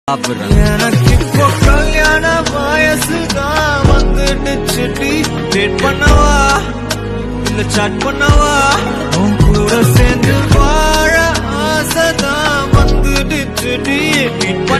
எனக்கு இப்போ கல்யாண வயசுதான் வந்துடுச்சுடி டேட் பண்ணவா இல்ல சாட் பண்ணவா உன் கூட சேர்ந்து வாழ ஆசைதான் வந்துடுச்சுடி மீட் பண்ண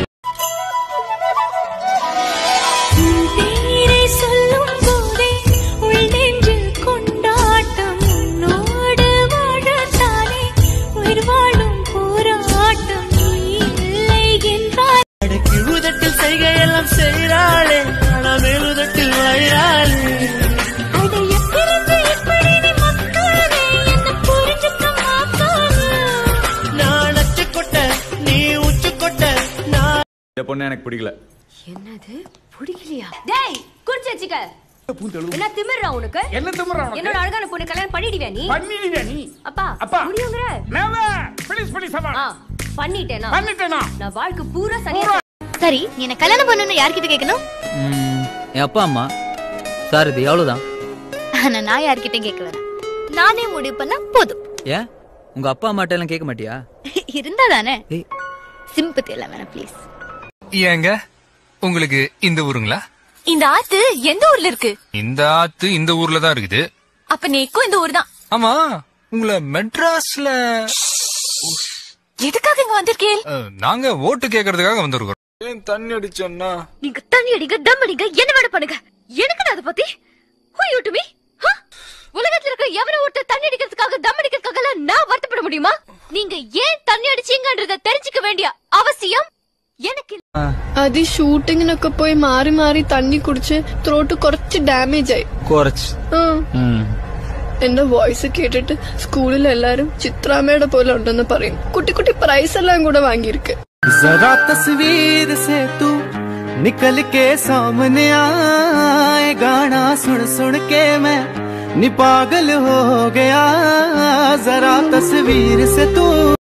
உன் பேரை சொல்லும் போதே உள் நெஞ்சில் கொண்டாட்டம் உன்னோடு வாழத்தானே உயிர் வாழும் போராட்டம் நீ இல்லை என்றால் கீழுதட்டில் செய்கையெல்லாம் செய்கிறாளே ஆனா மேலுதட்டில் வாழாளே அட எப்பிருந்து இப்படி நீ மக்காதே என்ன புரிஞ்சுக்க மாட்டானே நான் அச்சு கொட்ட நீ உச்சு கொட்ட நான் இந்த பொண்ணு எனக்கு பிடிக்கல என்னது பிடிக்கலையா டேய் குடிச்சு வச்சுக்க என்ன திமிர்றா உனக்கு என்ன திமிரா உனக்கு? என்னோட அழகான பொண்ணு கல்யாணம் பண்ணிடுவியா நீ பண்ணிடுவியா நீ அப்பா அப்பா. முடியுங்கிற never. please, please, அப்பா. ஆ பண்ணிட்டேனா பண்ணிட்டேனா? நான் வாழ்க்கை பூரா சரியா சரி என்ன கல்யாணம் பண்ணணும்னு யார்கிட்ட கேட்கணும் ம், என் அப்பா அம்மா சார் இது எவ்வளவுதான் ஆனா நான் யார்கிட்ட கேட்க வேணாம் நானே முடிவு பண்ணா போதும் ஏன் உங்க அப்பா அம்மாட்ட எல்லாம் கேட்க மாட்டியா இருந்தா தானே ஏய் சிம்பத்தி எல்லாம் வேணாம் ப்ளீஸ் ஏங்க உங்களுக்கு இந்த ஊருங்களா இந்த ஆத்து எந்த ஊர்ல இருக்கு இந்த ஆத்து இந்த ஊர்ல தான் இருக்குது அப்ப நீக்கும் இந்த ஊர் தான் ஆமா உங்களை மெட்ராஸ்ல எதுக்காக இங்க வந்திருக்கேன் அஹ், நாங்க ஓட்டு கேக்குறதுக்காக வந்திருக்கோம் ஏன் தண்ணி அடிச்சோன்னா நீங்க தண்ணி அடிங்க தம் அடிங்க என்ன வேணா பண்ணுங்க எனக்கு நான் அதை பத்தி who you to me? Huh? உலகத்துல இருக்கிற எவன ஒருத்தர் தண்ணி அடிக்கிறதுக்காக தம் அடிக்கிறதுக்காக எல்லாம் நான் வருத்தப்பட முடியுமா நீங்க ஏன் தண்ணி அடிச்சீங்கன்றத தெரிஞ்சுக்க வேண்டிய அவசியம் எனக்கு இல்ல. അത് ഈ ഷൂട്ടിങ്ങിനൊക്കെ പോയി മാറി മാറി തണ്ണി കുടിച്ച് ത്രോട്ട് കുറച്ച് ഡാമേജ് ആയി കുറച്ച് ആ, ம். എന്റെ വോയിസ് കേട്ടിട്ട് സ്കൂളിൽ എല്ലാരും ചിത്രാമ്മയുടെ പോലെ ഉണ്ടെന്ന് പറയും കുട്ടി കുട്ടി പ്രൈസ് എല്ലാം കൂടെ വാങ്ങിയിരിക്ക് जरा तस्वीर से तू निकल के सामने आए गाना सुन सुन के मैं नी पागल हो गया जरा तस्वीर से तू